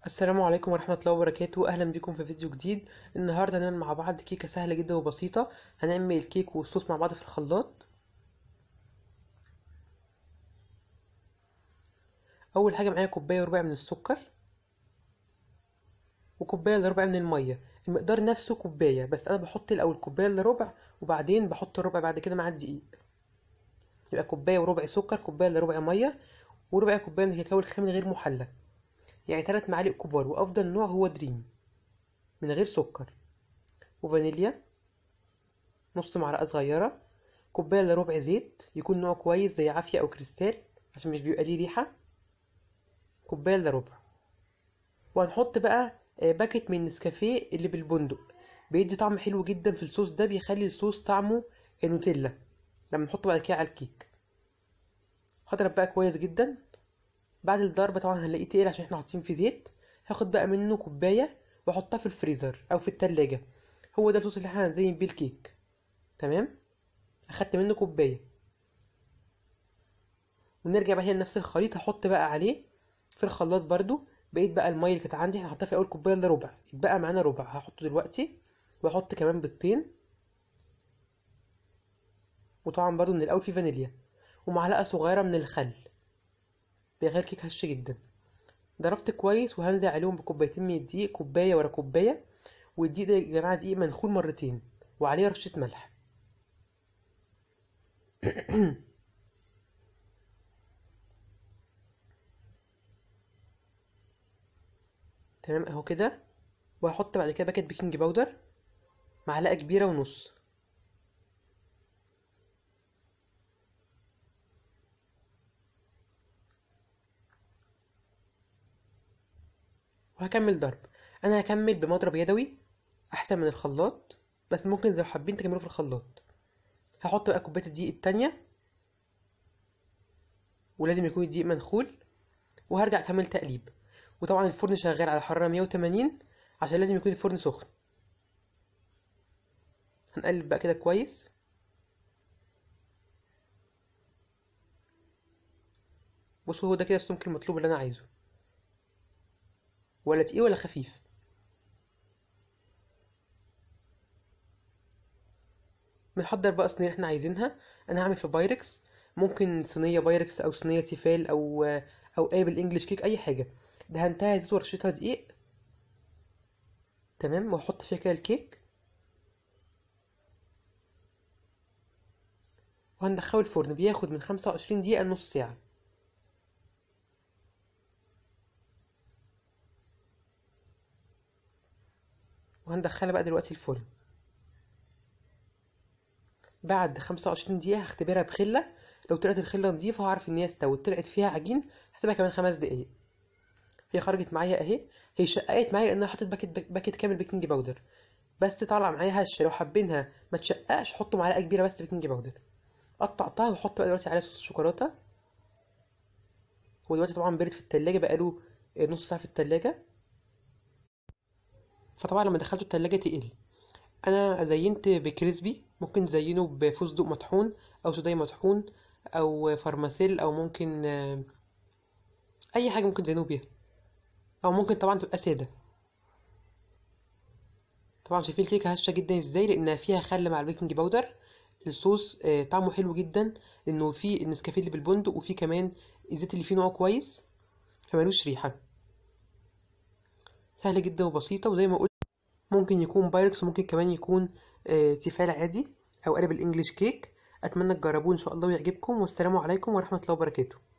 السلام عليكم ورحمة الله وبركاته أهلا بكم في فيديو جديد النهاردة هنعمل مع بعض كيكة سهلة جدا وبسيطة هنعمل الكيك والصوص مع بعض في الخلاط أول حاجة معايا كوباية وربع من السكر وكوباية إلا ربع من المية المقدار نفسه كوباية بس أنا بحط الأول كوباية إلا ربع وبعدين بحط الربع بعد كده مع الدقيق يبقى كوباية وربع سكر كوباية إلا ربع مية وربع كوباية من الكاكاو الخام غير محلى يعني تلات معالق كبار وافضل نوع هو دريم من غير سكر وفانيليا نص معلقه صغيره كوبايه الا ربع زيت يكون نوع كويس زي عافيه او كريستال عشان مش بيبقى ليه ريحه كوبايه الا ربع وهنحط بقى باكت من نسكافيه اللي بالبندق بيدي طعم حلو جدا في الصوص ده بيخلي الصوص طعمه نوتيلا لما نحطه بعد كده على الكيك هضرب بقى كويس جدا بعد الضرب طبعا هنلاقيه تقيل عشان احنا حاطين فيه زيت هاخد بقى منه كوبايه واحطها في الفريزر او في التلاجة هو ده الصوص اللي احنا هنزين بيه الكيك تمام اخدت منه كوبايه ونرجع بقى هنا لنفس الخليط هحط بقى عليه في الخلاط برضو بقيت بقى الميه اللي كانت عندي احنا حطيتها في اول كوبايه الا ربع اتبقى معانا ربع هحطه دلوقتي واحط كمان بيضتين وطبعا برضو من الاول في فانيليا ومعلقه صغيره من الخل بيغير الكيك هش جدا ضربت كويس وهنزل عليهم بكوبايتين من الدقيق كوبايه ورا كوبايه والدقيق ده يا جماعه دقيق منخول مرتين وعليه رشه ملح تمام اهو كده وهحط بعد كده باكت بيكنج باودر معلقه كبيره ونص وهكمل ضرب انا هكمل بمضرب يدوي احسن من الخلاط بس ممكن لو حابين تكملوا في الخلاط هحط بقى كوبايه الدقيق التانية ولازم يكون الدقيق منخول وهرجع اكمل تقليب وطبعا الفرن شغال على حراره 180 عشان لازم يكون الفرن سخن هنقلب بقى كده كويس بصوا هو ده كده السمك المطلوب اللي انا عايزه ولا تقيل ولا خفيف بنحضر بقى الصينيه اللي احنا عايزينها انا هعمل في بايركس ممكن صينيه بايركس او صينيه تيفال او او قالب الانجليش كيك اي حاجه دهنتها زيت ورشتها دقيق تمام واحط فيها كده الكيك وهندخله الفرن بياخد من خمسة وعشرين دقيقة لنص ساعة وهندخلها بقى دلوقتي الفرن بعد خمسة وعشرين دقيقة هختبرها بخلة لو طلعت الخلة نضيفة هعرف ان هي استوت طلعت فيها عجين هسيبها كمان خمس دقايق هي خرجت معايا اهي هي شققت معايا لان انا حطيت باكت باكت كامل بيكنج باودر بس طالعه معايا هشه لو حابينها ما تشققش حطوا معلقه كبيره بس بيكنج باودر قطعتها وحط بقى دلوقتي عليها صوص الشوكولاته ودلوقتي طبعا برد في التلاجة بقاله نص ساعه في التلاجة فطبعا لما دخلته التلاجة تقل انا زينت بكريسبي ممكن تزينه بفستق مطحون او سوداي مطحون او فارماسيل او ممكن اي حاجه ممكن تزينوه بيها او ممكن طبعا تبقى ساده طبعا شايفين الكيكه هشه جدا ازاي لانها فيها خل مع البيكنج باودر الصوص طعمه حلو جدا لانه فيه النسكافيه اللي بالبندق وفيه كمان الزيت اللي فيه نوع كويس فمالوش ريحه سهله جدا وبسيطه وزي ما قلت ممكن يكون بايركس وممكن كمان يكون تيفال عادي او قالب الانجليش كيك اتمنى تجربوه ان شاء الله ويعجبكم والسلام عليكم ورحمه الله وبركاته